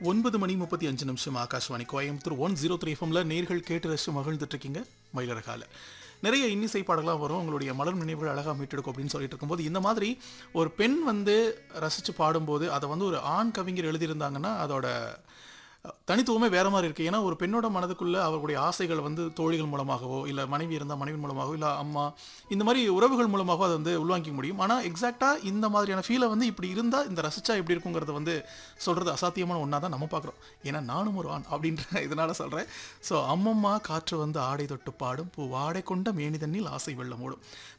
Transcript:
ஒன்பது மணி முப்பத்தி அஞ்சு நிமிஷம் Akashvani Coimbatore one zero three எஃப்எம்ல நேர்கள் கேட்டு ரசிச்சு மகிழ்ந்துட்டு இருக்கீங்க மயிலரகால நிறைய இன்னிசை பாடலாம் வரும் உங்களுடைய மலர் நினைவுகள் அழகாக மீட்டெடுக்கும் அப்படின்னு சொல்லிட்டு இருக்கும்போது இந்த மாதிரி ஒரு பெண் வந்து ரசித்து பாடும்போது அதை வந்து ஒரு ஆண் கவிஞர் எழுதியிருந்தாங்கன்னா அதோட தனித்துவமே வேற மாதிரி இருக்கு ஏன்னா ஒரு பெண்ணோட மனதுக்குள்ள அவர்களுடைய ஆசைகள் வந்து தோழிகள் மூலமாகவோ இல்லை மனைவி இருந்தால் மனைவி மூலமாகவோ இல்லை அம்மா இந்த மாதிரி உறவுகள் மூலமாகவோ அதை வந்து உள்வாங்கிக்க முடியும் ஆனால் எக்ஸாக்டாக இந்த மாதிரியான ஃபீலை வந்து இப்படி இருந்தால் இந்த ரசிச்சா எப்படி இருக்குங்கிறத வந்து சொல்கிறது அசாத்தியமான ஒன்றா தான் நம்ம பார்க்குறோம் ஏன்னா நானும் ஒரு ஆண் அப்படின்ற இதனால சொல்கிறேன் ஸோ அம்மம்மா காற்று வந்து ஆடை தொட்டு பாடும் பூ வாடை கொண்ட மேனி தண்ணில் ஆசை வெள்ளம் மூடும்